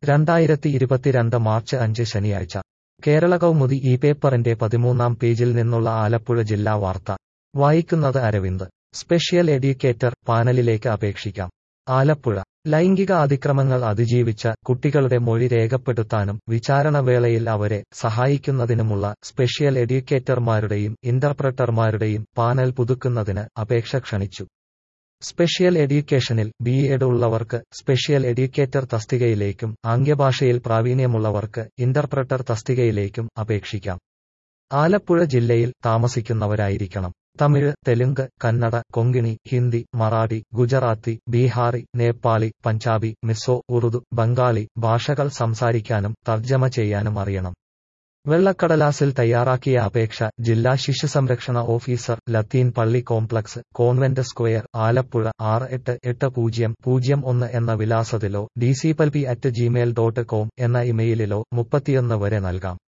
രണ്ടായിരത്തി ഇരുപത്തിരണ്ട് മാർച്ച് അഞ്ച് ശനിയാഴ്ച കേരള കൗമുദി ഈ പേപ്പറിന്റെ പതിമൂന്നാം പേജിൽ നിന്നുള്ള ആലപ്പുഴ ജില്ലാ വാർത്ത വായിക്കുന്നത് അരവിന്ദ് സ്പെഷ്യൽ എഡ്യൂക്കേറ്റർ പാനലിലേക്ക് അപേക്ഷിക്കാം ആലപ്പുഴ ലൈംഗിക അതിക്രമങ്ങൾ അതിജീവിച്ച കുട്ടികളുടെ മൊഴി രേഖപ്പെടുത്താനും വിചാരണവേളയിൽ അവരെ സഹായിക്കുന്നതിനുമുള്ള സ്പെഷ്യൽ എഡ്യൂക്കേറ്റർമാരുടെയും ഇന്റർപ്രട്ടർമാരുടെയും പാനൽ പുതുക്കുന്നതിന് അപേക്ഷ ക്ഷണിച്ചു സ്പെഷ്യൽ എഡ്യൂക്കേഷനിൽ ബി എഡ് ഉള്ളവർക്ക് സ്പെഷ്യൽ എഡ്യൂക്കേറ്റർ തസ്തികയിലേക്കും ആംഗ്യഭാഷയിൽ പ്രാവീണ്യമുള്ളവർക്ക് ഇന്റർപ്രട്ടർ തസ്തികയിലേക്കും അപേക്ഷിക്കാം ആലപ്പുഴ ജില്ലയിൽ താമസിക്കുന്നവരായിരിക്കണം തമിഴ് തെലുങ്ക് കന്നഡ കൊങ്കിണി ഹിന്ദി മറാഠി ഗുജറാത്തി ബീഹാറി നേപ്പാളി പഞ്ചാബി മിസോ ഉറുദു ബംഗാളി ഭാഷകൾ സംസാരിക്കാനും തർജ്ജമ ചെയ്യാനും അറിയണം വെള്ളക്കടലാസിൽ തയ്യാറാക്കിയ അപേക്ഷ ജില്ലാ ശിശുസംരക്ഷണ ഓഫീസർ ലത്തീൻ പള്ളി കോംപ്ലക്സ് കോൺവെന്റ് സ്ക്വയർ ആലപ്പുഴ ആറ് എട്ട് എട്ട് പൂജ്യം പൂജ്യം ഒന്ന് എന്ന വിലാസത്തിലോ ഡിസിപൽപി അറ്റ് ജിമെയിൽ ഡോട്ട് കോം എന്ന ഇമെയിലിലോ മുപ്പത്തിയൊന്ന് വരെ നൽകാം